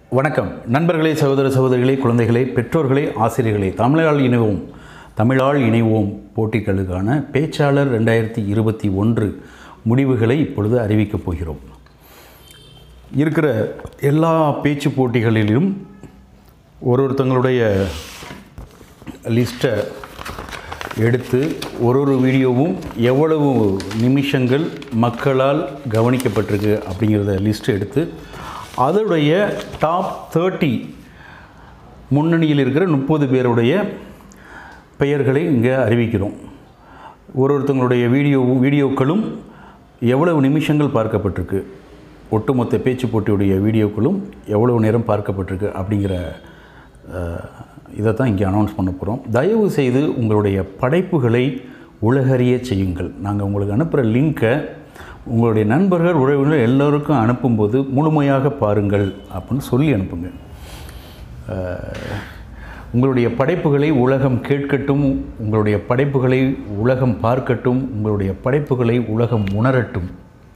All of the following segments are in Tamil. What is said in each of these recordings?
வணக்கம் நண்பர்களே சகோதர சகோதரிகளே குழந்தைகளே பெற்றோர்களே ஆசிரியர்களே தமிழால் இணைவோம் தமிழால் இணைவோம் போட்டிகளுக்கான பேச்சாளர் ரெண்டாயிரத்தி இருபத்தி ஒன்று முடிவுகளை இப்பொழுது அறிவிக்கப் போகிறோம் இருக்கிற எல்லா பேச்சு போட்டிகளிலும் ஒரு ஒருத்தங்களுடைய லிஸ்ட்டை எடுத்து ஒரு ஒரு வீடியோவும் எவ்வளவு நிமிஷங்கள் மக்களால் கவனிக்கப்பட்டிருக்கு அப்படிங்கிறத லிஸ்ட் எடுத்து அதனுடைய டாப் தேர்ட்டி முன்னணியில் இருக்கிற முப்பது பேருடைய பெயர்களை இங்கே அறிவிக்கிறோம் ஒரு ஒருத்தங்களுடைய வீடியோ வீடியோக்களும் எவ்வளவு நிமிஷங்கள் பார்க்கப்பட்டிருக்கு ஒட்டுமொத்த பேச்சு போட்டியுடைய வீடியோக்களும் எவ்வளவு நேரம் பார்க்கப்பட்டிருக்கு அப்படிங்கிற இதை தான் இங்கே அனௌன்ஸ் பண்ண போகிறோம் தயவு செய்து உங்களுடைய படைப்புகளை உலகறிய செய்யுங்கள் நாங்கள் உங்களுக்கு அனுப்புகிற லிங்க்கை உங்களுடைய நண்பர்கள் உறவினர் எல்லோருக்கும் அனுப்பும்போது முழுமையாக பாருங்கள் அப்படின்னு சொல்லி அனுப்புங்க அஹ், உங்களுடைய படைப்புகளை உலகம் கேட்கட்டும் உங்களுடைய படைப்புகளை உலகம் பார்க்கட்டும் உங்களுடைய படைப்புகளை உலகம் உணரட்டும்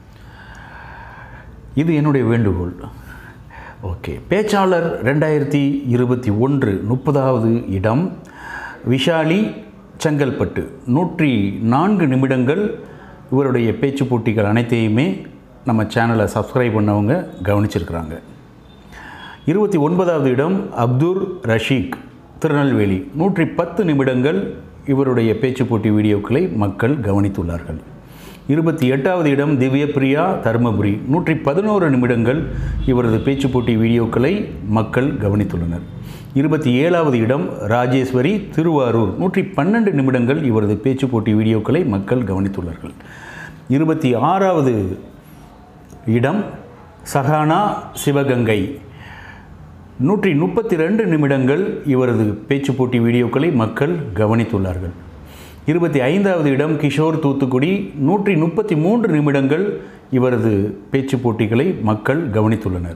இது என்னுடைய வேண்டுகோள் ஓகே பேச்சாளர் ரெண்டாயிரத்தி இருபத்தி ஒன்று முப்பதாவது இடம் விஷாலி செங்கல்பட்டு நூற்றி நான்கு நிமிடங்கள் இவருடைய பேச்சு போட்டிகள் அனைத்தையுமே நம்ம சேனலை சப்ஸ்கிரைப் பண்ணவங்க கவனிச்சிருக்கிறாங்க இருபத்தி ஒன்பதாவது இடம் அப்துர் ரஷீக் திருநெல்வேலி நூற்றி பத்து நிமிடங்கள் இவருடைய பேச்சு போட்டி வீடியோக்களை மக்கள் கவனித்துள்ளார்கள் இருபத்தி எட்டாவது இடம் திவ்யபிரியா தருமபுரி நூற்றி பதினோரு நிமிடங்கள் இவரது பேச்சு போட்டி வீடியோக்களை மக்கள் கவனித்துள்ளனர் இருபத்தி ஏழாவது இடம் ராஜேஸ்வரி திருவாரூர் நூற்றி பன்னெண்டு நிமிடங்கள் இவரது பேச்சு போட்டி வீடியோக்களை மக்கள் கவனித்துள்ளார்கள் இருபத்தி ஆறாவது இடம் சஹானா சிவகங்கை நூற்றி முப்பத்தி ரெண்டு நிமிடங்கள் இவரது பேச்சு போட்டி வீடியோக்களை மக்கள் கவனித்துள்ளார்கள் இருபத்தி ஐந்தாவது இடம் கிஷோர் தூத்துக்குடி நூற்றி முப்பத்தி மூன்று நிமிடங்கள் இவரது பேச்சு போட்டிகளை மக்கள் கவனித்துள்ளனர்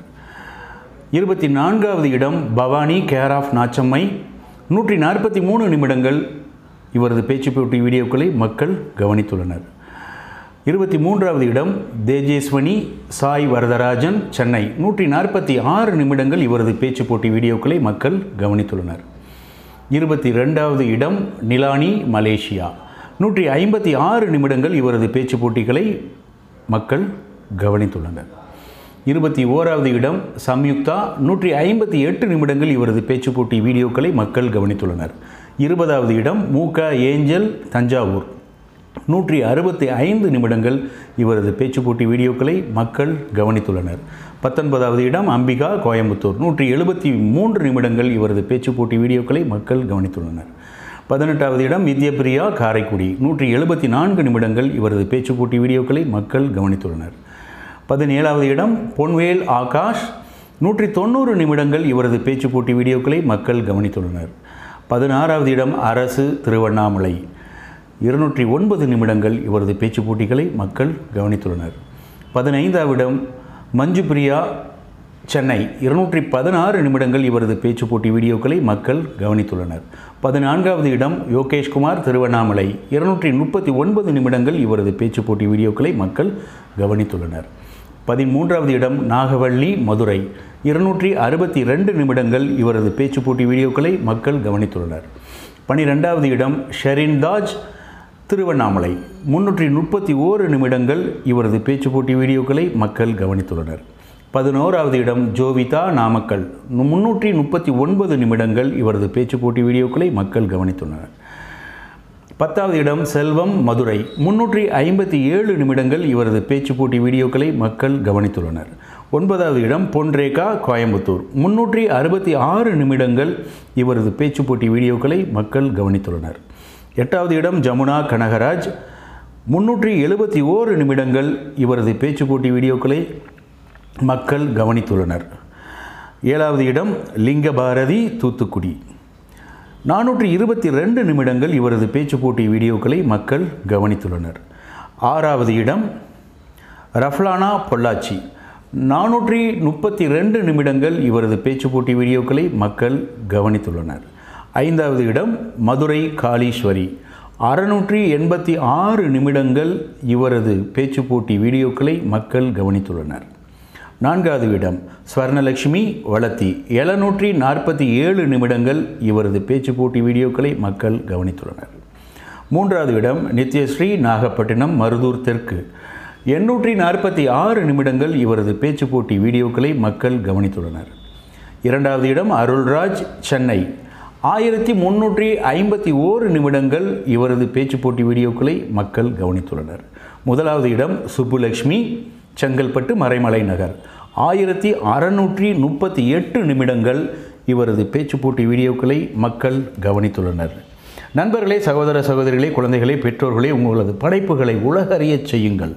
இருபத்தி நான்காவது இடம் பவானி கேர் ஆஃப் நாச்சம்மை நூற்றி நாற்பத்தி மூணு நிமிடங்கள் இவரது பேச்சு போட்டி வீடியோக்களை மக்கள் கவனித்துள்ளனர் இருபத்தி மூன்றாவது இடம் தேஜேஸ்வனி சாய் வரதராஜன் சென்னை நூற்றி நாற்பத்தி ஆறு நிமிடங்கள் இவரது பேச்சு போட்டி வீடியோக்களை மக்கள் கவனித்துள்ளனர் இருபத்தி ரெண்டாவது இடம் நிலானி மலேசியா நூற்றி ஐம்பத்தி ஆறு நிமிடங்கள் இவரது பேச்சு போட்டிகளை மக்கள் கவனித்துள்ளனர் இருபத்தி ஓராவது இடம் சம்யுக்தா நூற்றி ஐம்பத்தி எட்டு நிமிடங்கள் இவரது பேச்சு போட்டி வீடியோக்களை மக்கள் கவனித்துள்ளனர் இருபதாவது இடம் மூக ஏஞ்சல் தஞ்சாவூர் நூற்றி அறுபத்தி ஐந்து நிமிடங்கள் இவரது பேச்சு போட்டி வீடியோக்களை மக்கள் கவனித்துள்ளனர் பத்தொன்பதாவது இடம் அம்பிகா கோயம்புத்தூர் நூற்றி எழுபத்தி மூன்று நிமிடங்கள் இவரது பேச்சு போட்டி வீடியோக்களை மக்கள் கவனித்துள்ளனர் பதினெட்டாவது இடம் வித்யபிரியா காரைக்குடி நூற்றி எழுபத்தி நான்கு நிமிடங்கள் இவரது பேச்சு போட்டி வீடியோக்களை மக்கள் கவனித்துள்ளனர் பதினேழாவது இடம் பொன்வேல் ஆகாஷ் நூற்றி தொண்ணூறு நிமிடங்கள் இவரது பேச்சு போட்டி வீடியோக்களை மக்கள் கவனித்துள்ளனர் பதினாறாவது இடம் அரசு திருவண்ணாமலை இருநூற்றி ஒன்பது நிமிடங்கள் இவரது பேச்சு போட்டிகளை மக்கள் கவனித்துள்ளனர் பதினைந்தாவது இடம் மஞ்சு பிரியா சென்னை இருநூற்றி பதினாறு நிமிடங்கள் இவரது பேச்சு போட்டி வீடியோக்களை மக்கள் கவனித்துள்ளனர் பதினான்காவது இடம் யோகேஷ்குமார் திருவண்ணாமலை இருநூற்றி முப்பத்தி ஒன்பது நிமிடங்கள் இவரது பேச்சு போட்டி வீடியோக்களை மக்கள் கவனித்துள்ளனர் பதிமூன்றாவது இடம் நாகவள்ளி மதுரை இருநூற்றி அறுபத்தி ரெண்டு நிமிடங்கள் இவரது பேச்சு போட்டி வீடியோக்களை மக்கள் கவனித்துள்ளனர் பனிரெண்டாவது இடம் ஷெரின் தாஜ் திருவண்ணாமலை முன்னூற்றி முப்பத்தி ஓரு நிமிடங்கள் இவரது பேச்சு போட்டி வீடியோக்களை மக்கள் கவனித்துள்ளனர் பதினோராவது இடம் ஜோவிதா நாமக்கல் முன்னூற்றி முப்பத்தி ஒன்பது நிமிடங்கள் இவரது பேச்சு போட்டி வீடியோக்களை மக்கள் கவனித்துள்ளனர் பத்தாவது இடம் செல்வம் மதுரை முன்னூற்றி ஐம்பத்தி ஏழு நிமிடங்கள் இவரது பேச்சு போட்டி வீடியோக்களை மக்கள் கவனித்துள்ளனர் ஒன்பதாவது இடம் பொன்ரேகா கோயம்புத்தூர் முன்னூற்றி அறுபத்தி ஆறு நிமிடங்கள் இவரது பேச்சு போட்டி வீடியோக்களை மக்கள் கவனித்துள்ளனர் எட்டாவது இடம் ஜமுனா கனகராஜ் முன்னூற்றி எழுபத்தி ஓரு நிமிடங்கள் இவரது பேச்சு போட்டி வீடியோக்களை மக்கள் கவனித்துள்ளனர் ஏழாவது இடம் லிங்க பாரதி தூத்துக்குடி நானூற்றி இருபத்தி ரெண்டு நிமிடங்கள் இவரது பேச்சு போட்டி வீடியோக்களை மக்கள் கவனித்துள்ளனர் ஆறாவது இடம் ரஃப்லானா பொள்ளாச்சி நானூற்றி முப்பத்தி ரெண்டு நிமிடங்கள் இவரது பேச்சு போட்டி வீடியோக்களை மக்கள் கவனித்துள்ளனர் ஐந்தாவது இடம் மதுரை காளீஸ்வரி அறுநூற்றி எண்பத்தி ஆறு நிமிடங்கள் இவரது பேச்சு போட்டி வீடியோக்களை மக்கள் கவனித்துள்ளனர் நான்காவது இடம் ஸ்வர்ணலட்சுமி வளத்தி எழுநூற்றி நாற்பத்தி ஏழு நிமிடங்கள் இவரது பேச்சு போட்டி வீடியோக்களை மக்கள் கவனித்துள்ளனர் மூன்றாவது இடம் நித்யஸ்ரீ நாகப்பட்டினம் மருதூர் தெற்கு எண்ணூற்றி நாற்பத்தி ஆறு நிமிடங்கள் இவரது பேச்சு போட்டி வீடியோக்களை மக்கள் கவனித்துள்ளனர் இரண்டாவது இடம் அருள்ராஜ் சென்னை ஆயிரத்தி முன்னூற்றி ஐம்பத்தி ஓரு நிமிடங்கள் இவரது பேச்சு போட்டி வீடியோக்களை மக்கள் கவனித்துள்ளனர் முதலாவது இடம் சுப்புலக்ஷ்மி செங்கல்பட்டு மறைமலை நகர் ஆயிரத்தி அறநூற்றி முப்பத்தி எட்டு நிமிடங்கள் இவரது பேச்சு போட்டி வீடியோக்களை மக்கள் கவனித்துள்ளனர் நண்பர்களே சகோதர சகோதரிகளே குழந்தைகளே பெற்றோர்களே உங்களது படைப்புகளை உலகறியச் செய்யுங்கள்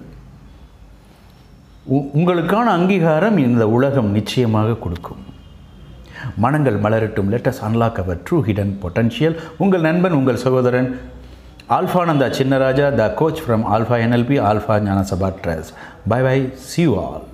உ- உங்களுக்கான அங்கீகாரம் இந்த உலகம் நிச்சயமாக கொடுக்கும் மனங்கள் மலரட்டும் let's unlock our true hidden potential உங்கள் நண்பன் உங்கள் சகோதரன் Alphananda Chinnaraja the coach from Alpha NLP Alpha ஞானசபா trust bye bye see you all